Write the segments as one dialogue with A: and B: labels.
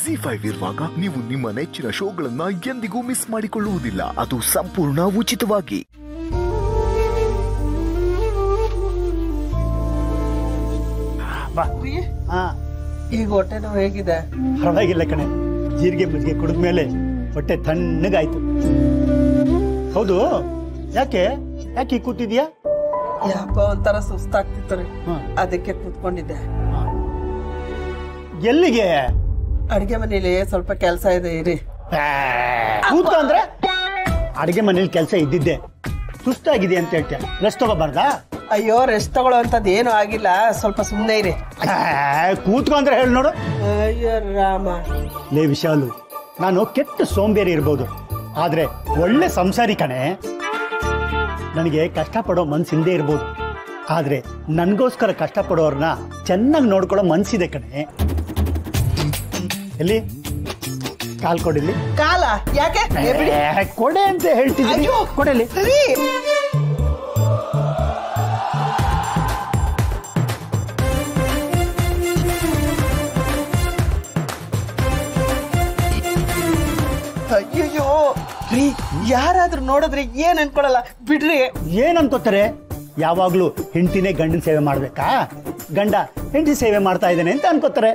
A: G five ಇರುವಾಗ ನೀವು ನಿಮ್ಮ ನೆಚ್ಚಿನ ಶೋಗಳನ್ನ ಎಂದಿಗೂ ಮಿಸ್ ಮಾಡಿಕೊಳ್ಳುವುದಿಲ್ಲ ಅದು ಸಂಪೂರ್ಣ ಉಚಿತವಾಗಿ
B: ಬಾ ಹಾ
C: ಈಗ ಹೊಟ್ಟೆ ನೋವು ಹೇಗಿದೆ
B: ಪರವಾಗಿಲ್ಲ ಕಣೆ ಜೀರಿಗೆ ಮಜ್ಜಿಗೆ ಕುಡಿದ್ಮೇಲೆ ಹೊಟ್ಟೆ ತಣ್ಣಗಾಯ್ತು ಹೌದು ಯಾಕೆ ಯಾಕೆ ಈಗ ಕೂತಿದ್ಯಾ
C: ಯಾಕೋ ಒಂಥರ ಸುಸ್ತಾಗ್ತಿತ್ತು ರೀ
B: ಹ್ಮ್.
C: ಅದಕ್ಕೆ ಕೂತ್ಕೊಂಡಿದ್ದೆ
B: ಎಲ್ಲಿಗೆ
C: ಅಡಿಗೆ ಮನೇಲಿ ಸ್ವಲ್ಪ ಕೆಲಸ ಇದೆ ಇರಿ
B: ಆ, ಕೂತ್ಕೊ ಅಂದ್ರೆ ಅಡಿಗೆ ಮನೇಲಿ ಕೆಲಸ ಇದ್ದಿದ್ದೆ ಸುಸ್ತಾಗಿದೆ ಅಂತ ಹೇಳ್ತೀಯ ರೆಸ್ಟ್ ತಗೋಬಾರ್ದಾ
C: ಅಯ್ಯೋ ರೆಸ್ಟ್ ತಗೊಳ್ಳೋ ಅಂತದ್ ಏನು ಆಗಿಲ್ಲ ಸ್ವಲ್ಪ ಸುಮ್ಮನೆ ಇರಿ
B: ಆ, ಕೂತ್ಕೊ ಅಂದ್ರೆ ಹೇಳಿ ನೋಡು
C: ಅಯ್ಯೋ ರಾಮ
B: ಲೇ ವಿಶಾಲು ನಾನು ಕೆಟ್ಟ ಸೋಂಬೇರಿ ಇರ್ಬೋದು ಆದ್ರೆ ಒಳ್ಳೆ ಸಂಸಾರಿ ಕಣೆ ನನಗೆ ಕಷ್ಟಪಡೋ ಮನ್ಸಿಲ್ದೇ ಇರ್ಬೋದು ಆದ್ರೆ ನನ್ಗೋಸ್ಕರ ಕಷ್ಟಪಡೋರ್ನ ಚೆನ್ನಾಗಿ ನೋಡ್ಕೊಳ್ಳೋ ಮನ್ಸಿದೆ ಕಣೆ ಎಲ್ಲಿ ಕಾಲ್ ಕೊಡಿಲಿ
C: ಕಾಲ ಯಾಕೆ ಏ, ಬಿಡಿ.
B: ಏ, ಕೊಡೆ ಅಂತ ಹೇಳ್ತಿದ್ದೀನಿ
C: ಅಯ್ಯೋ.
B: ಕೊಡಲಿ
C: ರೀ. ಅಯ್ಯಯ್ಯೋ ರೀ ಯಾರಾದ್ರೂ ನೋಡಿದ್ರೆ ಏನ್ ಅನ್ಕೊಳಲ್ಲ ಬಿಡ್ರಿ
B: ಏನ್ ಅನ್ಕೋತಾರೆ ಯಾವಾಗ್ಲೂ ಹೆಂಡತಿನೇ ಗಂಡನ ಸೇವೆ ಮಾಡ್ಬೇಕಾ ಗಂಡ ಹೆಂಡತಿ ಸೇವೆ ಮಾಡ್ತಾ ಇದ್ದಾನೆ ಅಂತ ಅನ್ಕೋತಾರೆ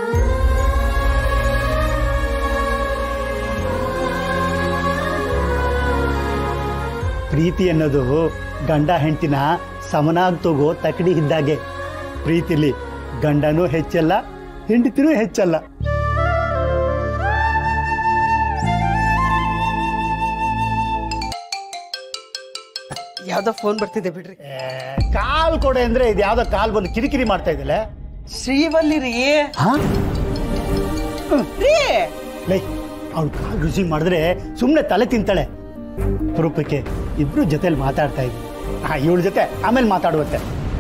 B: ಪ್ರೀತಿ ಅನ್ನೋದು ಗಂಡ ಹೆಂಡತಿನ ಸಮನಾಗಿ ತಗೋ ತಕಡಿ ಇದ್ದಾಗೆ ಪ್ರೀತಿಲಿ ಗಂಡನೂ ಹೆಚ್ಚಲ್ಲ ಹೆಂಡತಿನೂ ಹೆಚ್ಚಲ್ಲ
C: ಯಾವ್ದೋ ಫೋನ್ ಬರ್ತಿದೆ ಬಿಡ್ರಿ
B: ಏ, ಕಾಲ್ ಕೊಡೆ ಅಂದ್ರೆ ಇದು ಯಾವ್ದೋ ಕಾಲ್ ಬಂದು ಕಿರಿಕಿರಿ ಮಾಡ್ತಾ ಇದ್ದಲ್ಲ
C: ಶ್ರೀವಲ್ಲಿ ರೀ
B: ಹಾ
C: ರೀ
B: ಲೈ ಅವ್ಳು ಕಾಲ್ ರುಚಿ ಮಾಡಿದ್ರೆ ಸುಮ್ಮನೆ ತಲೆ ತಿಂತಾಳೆ ಅಪರೂಪಕ್ಕೆ ಇಬ್ರು ಜೊತೆಲಿ ಮಾತಾಡ್ತಾ ಇದ್ವಿ ಹಾ ಇವಳ ಜೊತೆ ಆಮೇಲೆ ಮಾತಾಡುವತ್ತೆ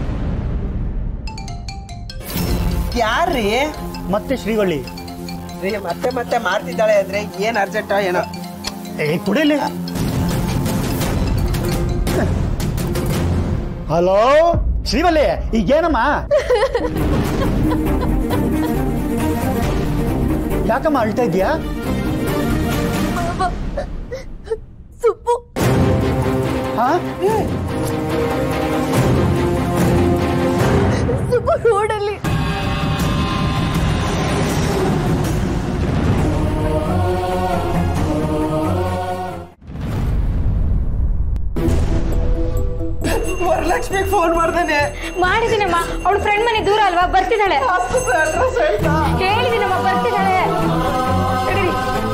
C: ಯಾರ್ರೀ
B: ಮತ್ತೆ ಶ್ರೀವಳ್ಳಿ
C: ರೀ ಮತ್ತೆ ಮತ್ತೆ ಮಾಡ್ತಿದ್ದಾಳೆ ಅಂದ್ರೆ ಏನ್ ಅರ್ಜೆಂಟ್ ಏನೋ
B: ಏ ಕುಡಿಲಿ ಹಲೋ ಶ್ರೀವಳ್ಳಿ ಈಗೇನಮ್ಮ ಯಾಕಮ್ಮ ಅಳ್ತಾ ಇದೀಯಾ
D: ಸುಬ್ಬು
B: ಹಾ
D: ಸುಬ್ಬು ರೋಡಲ್ಲಿ
C: ವರಲಕ್ಷ್ಮಿಗೆ ಫೋನ್ ಮಾಡ್ದೇನೆ
D: ಮಾಡಿದ್ದೀನಮ್ಮ ಅವಳ ಫ್ರೆಂಡ್ ಮನೆ ದೂರ ಅಲ್ವಾ ಬರ್ತಿದ್ದಾಳೆ
C: ಅಡ್ರೆಸ್ ಹೇಳ್ತಾ
D: ಹೇಳಿದ್ದೀನಮ್ಮ ಬರ್ತಿದ್ದಾಳೆ ನಡೀರಿ.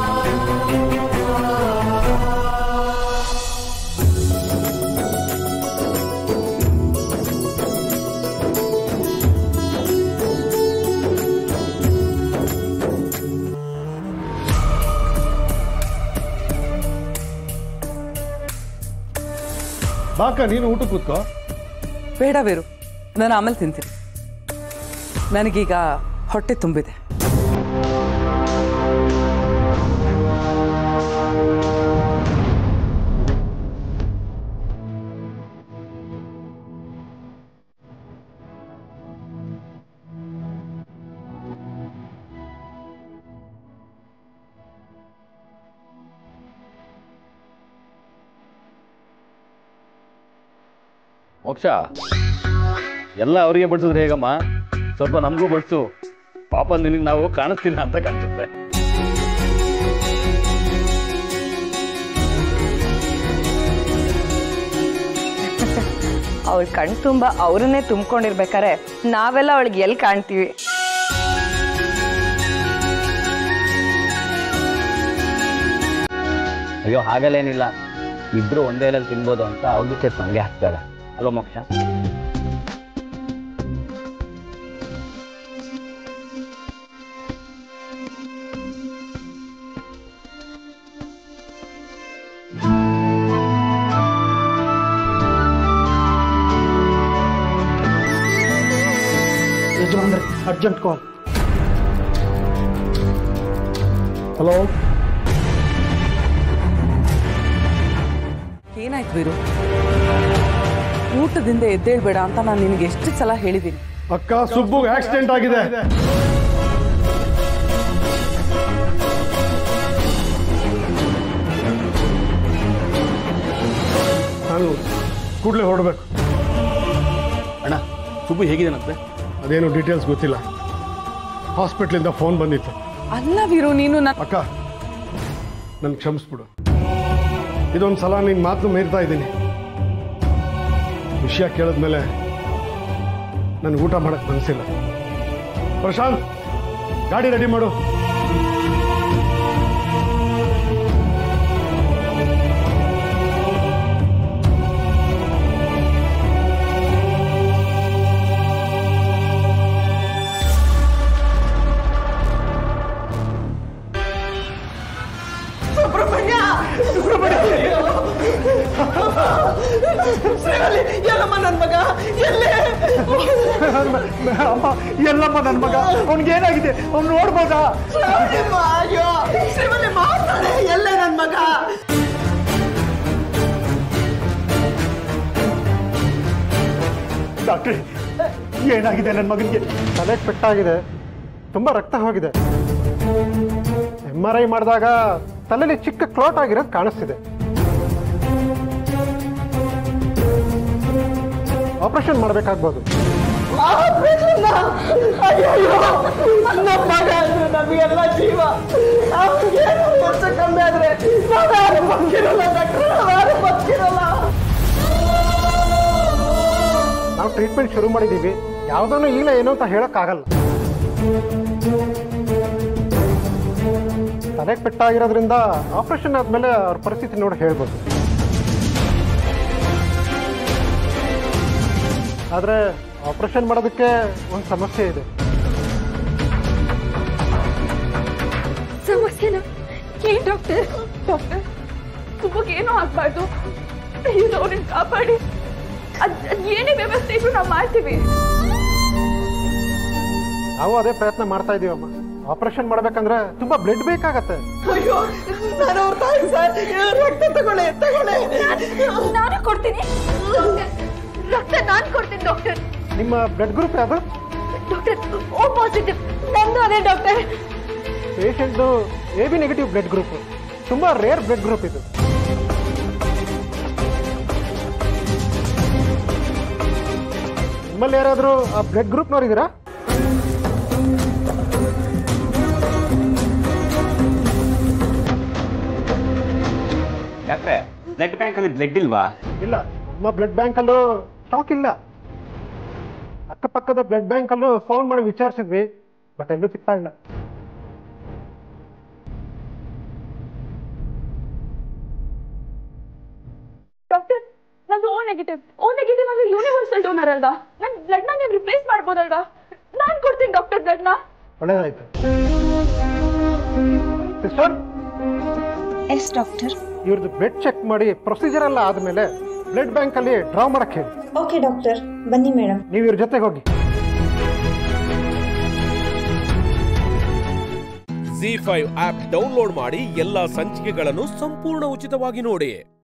E: ಬಾಕ ನೀನು ಊಟ ಕೂತ್ಕೋ
F: ಬೇಡ ಬೇರು ನಾನು ಆಮೇಲೆ ತಿಂತೀನಿ ನನಗೀಗ ಹೊಟ್ಟೆ ತುಂಬಿದೆ
G: ಮೋಕ್ಷ ಎಲ್ಲ ಅವರಿಗೆ ಬಡಿಸಿದ್ರೆ ಹೇಗಮ್ಮ ಸ್ವಲ್ಪ ನಮಗೂ ಬಡಿಸು ಪಾಪ ನಿನಗೆ ನಾವು ಕಾಣಿಸ್ತಿಲ್ಲ ಅಂತ ಕಾಣಿಸುತ್ತೆ
H: ಅವಳ ಕಣ್ ತುಂಬ ಅವ್ರನ್ನೇ ತುಂಬ್ಕೊಂಡಿರ್ಬೇಕಾರೆ ನಾವೆಲ್ಲ ಅವಳಿಗೆ ಎಲ್ಲಿ ಕಾಣ್ತೀವಿ
I: ಅಯ್ಯೋ ಹಾಗಲ್ಲೇನಿಲ್ಲ ಇಬ್ರು ಒಂದೇ ಎಲೆಯಲ್ಲಿ ತಿನ್ಬೋದು ಅಂತ ಅವ್ರಿಗೆ ಹಂಗೆ ಹಾಕ್ತಾರೆ ಅಲ್ವಾ ಮೋಕ್ಷ
B: ಯಜಮಾನ್ರೆ ಅರ್ಜೆಂಟ್ ಕಾಲ್ ಹಲೋ
F: ಏನಾಯ್ತು ವೀರು ಊಟದಿಂದ ಎದ್ದೇಳ್ಬೇಡ ಅಂತ ನಾನು ನಿನಗೆ ಎಷ್ಟು ಸಲ ಹೇಳಿದ್ದೀನಿ
E: ಅಕ್ಕ ಸುಬ್ಬುಗೆ ಆಕ್ಸಿಡೆಂಟ್ ಆಗಿದೆ ಕೂಡಲೇ ಹೊರಡಬೇಕು
G: ಅಣ್ಣ ಸುಬ್ಬು ಹೇಗಿದ್ದಾನಂತೆ
E: ಅದೇನು ಡೀಟೇಲ್ಸ್ ಗೊತ್ತಿಲ್ಲ ಹಾಸ್ಪಿಟ್ಲಿಂದ ಫೋನ್ ಬಂದಿತ್ತು
F: ಅಲ್ಲ ವೀರು ನೀನು ನನ್ನ
E: ಅಕ್ಕ ನನ್ ಕ್ಷಮಿಸ್ಬಿಡು ಇದೊಂದು ಸಲ ನಿನ್ನ ಮಾತು ಮೀರ್ತಾ ಇದ್ದೀನಿ ವಿಷಯ ಕೇಳಿದ್ಮೇಲೆ ನನ್ಗೆ ಊಟ ಮಾಡಕ್ ಮನಸ್ಸಿಲ್ಲ ಪ್ರಶಾಂತ್ ಗಾಡಿ ರೆಡಿ ಮಾಡು
C: ಸುಬ್ರಹ್ಮಣ್ಯ ಶ್ರೀವಲ್ಲಿ ಎಲ್ಲಮ್ಮ ನನ್ನ ಮಗ ಎಲ್ಲೇ
B: ಅಮ್ಮ ಎಲ್ಲಮ್ಮ ನನ್ನ ಮಗ ಅವನಿಗೇನಾಗಿದೆ ಅವ್ನು ನೋಡ್ಬೋದಾ
C: ಶ್ರೀವಲ್ಲಿಮ್ಮ, ಅಯ್ಯೋ ಶ್ರೀವಲ್ಲಿ ಮಾತಾಡೆ ಎಲ್ಲೇ ನನ್ನ ಮಗ
B: ಡಾಕ್ಟ್ರಿ ಏನಾಗಿದೆ ನನ್ನ ಮಗನಿಗೆ
E: ತಲೆ ಪೆಟ್ಟಾಗಿದೆ ತುಂಬಾ ರಕ್ತ ಹೋಗಿದೆ ಎಮ್ ಆರ್ ಐ ಮಾಡಿದಾಗ ತಲೆಯಲ್ಲಿ ಚಿಕ್ಕ ಕ್ಲಾಟ್ ಆಗಿರೋದು ಕಾಣಿಸ್ತಿದೆ ಆಪರೇಷನ್ ಮಾಡಬೇಕಾಗ್ಬೋದು
C: ಆಪರೇಷನ್ನ? ಅಯ್ಯಯ್ಯೋ ನನ್ನ ಮಗ ಇದು ನಮಗೆಲ್ಲ ಜೀವ ಅವ್ನಿಗೇನು ವರ್ಷ ಕಮ್ಮಿ ಆದ್ರೆ ನಾವ್ಯಾರು ಬದುಕಿರಲ್ಲ ಡಾಕ್ಟ್ರೆ ನಾವ್ಯಾರು ಬದುಕಿರಲ್ಲ
E: ನಾವು ಟ್ರೀಟ್ಮೆಂಟ್ ಶುರು ಮಾಡಿದ್ದೀವಿ ಯಾವುದನ್ನು ಈಗಲೇ ಏನು ಅಂತ ಹೇಳೋಕ್ಕಾಗಲ್ಲ ತಲೆಗೆ ಪೆಟ್ಟಾಗಿರೋದ್ರಿಂದ ಆಪರೇಷನ್ ಆದಮೇಲೆ ಅವ್ರ ಪರಿಸ್ಥಿತಿ ನೋಡಿ ಹೇಳ್ಬೋದು ಆದರೆ ಆಪರೇಷನ್ ಮಾಡೋದಕ್ಕೆ ಒಂದು ಸಮಸ್ಯೆ ಇದೆ
D: ಸಮಸ್ಯೆನ ಏನ್ ಡಾಕ್ಟರ್ ಡಾಕ್ಟರ್ ತುಂಬಕ್ಕೆ ಏನೂ ಆಗ್ಬಾರ್ದು ಪ್ಲೀಸ್ ಅವ್ರನ್ನ ಕಾಪಾಡಿ ಅದ್ ಅದ್ ಏನೇ ವ್ಯವಸ್ಥೆ ಇದ್ರು ನಾವು ಮಾಡ್ತೀವಿ
E: ನಾವು ಅದೇ ಪ್ರಯತ್ನ ಮಾಡ್ತಾ ಇದೀವಮ್ಮ ಆಪರೇಷನ್ ಮಾಡ್ಬೇಕಂದ್ರೆ ತುಂಬಾ ಬ್ಲಡ್ ಬೇಕಾಗತ್ತೆ
C: ಅಯ್ಯೋ ನಾನು ಅವ್ರ ತಾಯಿ ಸರ್ ರಕ್ತ ತಗೊಳ್ಳಿ ತಗೊಳ್ಳಿ
D: ನಾನು ಕೊಡ್ತೀನಿ ರಕ್ತ ನಾನು ಕೊಡ್ತೀನಿ ಡಾಕ್ಟರ್
E: ನಿಮ್ಮ ಬ್ಲಡ್ ಗ್ರೂಪ್ ಯಾವುದು
D: ಡಾಕ್ಟರ್ ಓ ಪಾಸಿಟಿವ್ ನಂದು ಅದೇ ಡಾಕ್ಟರ್
E: ಪೇಷಂಟ್ದು A B negative blood group ತುಂಬಾ ರೇರ್ ಬ್ಲಡ್ ಗ್ರೂಪ್ ಇದು ನಿಮ್ಮಲ್ಲಿ ಯಾರಾದರೂ ಆ ಬ್ಲಡ್ ಗ್ರೂಪ್ನವ್ರು ಇದ್ದೀರಾ
I: ಯಾಕ್ರೆ ಬ್ಲಡ್ ಬ್ಯಾಂಕಲ್ಲಿ ಬ್ಲಡ್ ಇಲ್ವಾ
E: ಇಲ್ಲ ನಮ್ಮ ಬ್ಲಡ್ ಬ್ಯಾಂಕಲ್ಲೂ ಸ್ಟಾಕ್ ಇಲ್ಲ ಅಕ್ಕಪಕ್ಕದ ಬ್ಲಡ್ ಬ್ಯಾಂಕಲ್ಲೂ ಫೋನ್ ಮಾಡಿ ವಿಚಾರಿಸಿದ್ವಿ ಬಟ್ ಎಲ್ಲೂ ಸಿಗ್ತಾ ಇಲ್ಲ
D: ಡಾಕ್ಟರ್ ನಂದು ಓ ನೆಗೆಟಿವ್ ಓ ನೆಗೆಟಿವ್ ಅಂದ್ರೆ ಯೂನಿವರ್ಸಲ್ ಡೋನರ್ ಅಲ್ವಾ ನನ್ ಬ್ಲಡ್ ನ ನೀವು ರಿಪ್ಲೇಸ್ ಮಾಡ್ಬೋದಲ್ವಾ ನಾನ್ ಕೊಡ್ತೀನಿ ಡಾಕ್ಟರ್ ಬ್ಲಡ್ ನ
E: ಒಳ್ಳೇದಾಯ್ತು ಸಿಸ್ಟರ್
J: ಎಸ್ ಡಾಕ್ಟರ್
E: ಇವ್ರದ್ದು ಬ್ಲಡ್ ಚೆಕ್ ಮಾಡಿ ಪ್ರೊಸೀಜರ್ ಎಲ್ಲ ಆದಮೇಲೆ ಬ್ಲಡ್ ಬ್ಯಾಂಕಲ್ಲಿ ಡ್ರಾ ಮಾಡಕ್ಕೆ ಹೇಳಿ
J: ಓಕೆ ಡಾಕ್ಟರ್ ಬನ್ನಿ ಮೇಡಮ್
E: ನೀವು ಇವ್ರ ಜೊತೆಗೆ ಹೋಗಿ
K: ಜಿ ಫೈವ್ ಆಪ್ ಡೌನ್ಲೋಡ್ ಮಾಡಿ ಎಲ್ಲಾ ಸಂಚಿಕೆಗಳನ್ನು ಸಂಪೂರ್ಣ ಉಚಿತವಾಗಿ ನೋಡಿ